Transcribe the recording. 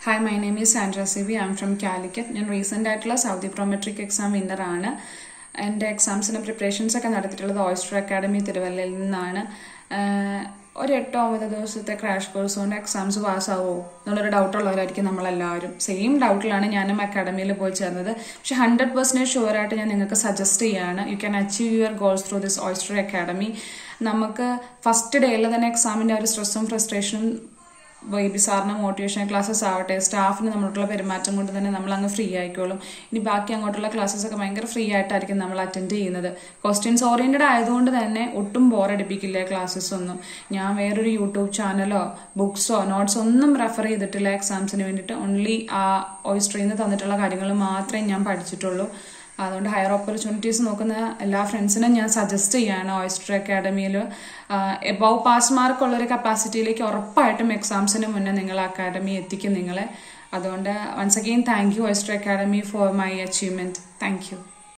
hi my name is Sandra C V I M from Calicut ഞാൻ recent ആയിട്ടുള്ള Saudi Prometric exam winner ആണ് എൻ്റെ എക്സാംസിന് preparations ഒക്കെ നടത്തിയിട്ടുള്ളത് ഓയിസ്റ്റർ അക്കാഡമി തിരുവല്ലയിൽ നിന്നാണ് ആഹ് ഒരു എട്ടോ ഒമ്പത് ദിവസത്തെ ക്രാഷ് കോഴ്സ് കൊണ്ട് എക്സാംസ് പാസ്സാവോ എന്നുള്ളൊരു ഡൗട്ടുള്ളവരായിരിക്കും നമ്മളെല്ലാവരും സെയിം ഡൗട്ടിലാണ് ഞാനും അക്കാഡമിയിൽ പോയി ചേർന്നത് പക്ഷെ ഹൺഡ്രഡ് പെർസെൻറ്റേജ് ഷുവറായിട്ട് ഞാൻ നിങ്ങൾക്ക് സജസ്റ്റ് ചെയ്യാണ് you can achieve your goals through this oyster academy നമുക്ക് ഫസ്റ്റ് ഡേയിൽ തന്നെ എക്സാമിൻ്റെ ഒരു സ്ട്രെസ്സും ഫ്രസ്ട്രേഷനും ബേബി സാറിന് മോട്ടിവേഷൻ ക്ലാസ്സസ് ആവട്ടെ സ്റ്റാഫിന് നമ്മളുള്ള പെരുമാറ്റം കൊണ്ട് തന്നെ നമ്മൾ അങ്ങ് ഫ്രീ ആയിക്കോളും ഇനി ബാക്കി അങ്ങോട്ടുള്ള ക്ലാസ്സസ് ഒക്കെ ഭയങ്കര ഫ്രീ ആയിട്ടായിരിക്കും നമ്മൾ അറ്റൻഡ് ചെയ്യുന്നത് ക്വസ്റ്റ്യൻസ് ഓറിയന്റഡ് ആയതുകൊണ്ട് തന്നെ ഒട്ടും ബോറടിപ്പിക്കില്ല ക്ലാസ്സസ് ഒന്നും ഞാൻ വേറൊരു യൂട്യൂബ് ചാനലോ ബുക്സോ നോട്ട്സോ ഒന്നും റെഫർ ചെയ്തിട്ടില്ല എക്സാംസിന് വേണ്ടിയിട്ട് ഓൺലി ആ ഓയിസ്ട്രിയിൽ നിന്ന് തന്നിട്ടുള്ള കാര്യങ്ങൾ മാത്രമേ ഞാൻ പഠിച്ചിട്ടുള്ളൂ അതുകൊണ്ട് ഹയർ ഓപ്പർച്യൂണിറ്റീസ് നോക്കുന്ന എല്ലാ ഫ്രണ്ട്സിനും ഞാൻ സജസ്റ്റ് ചെയ്യാണ് ഓയിസ്റ്റർ അക്കാഡമിയിൽ എബവ് പാസ് മാർക്ക് ഉള്ളൊരു കപ്പാസിറ്റിയിലേക്ക് ഉറപ്പായിട്ടും എക്സാംസിന് മുന്നേ നിങ്ങൾ അക്കാഡമി എത്തിക്കും നിങ്ങളെ അതുകൊണ്ട് once again thank you oyster academy for my achievement thank U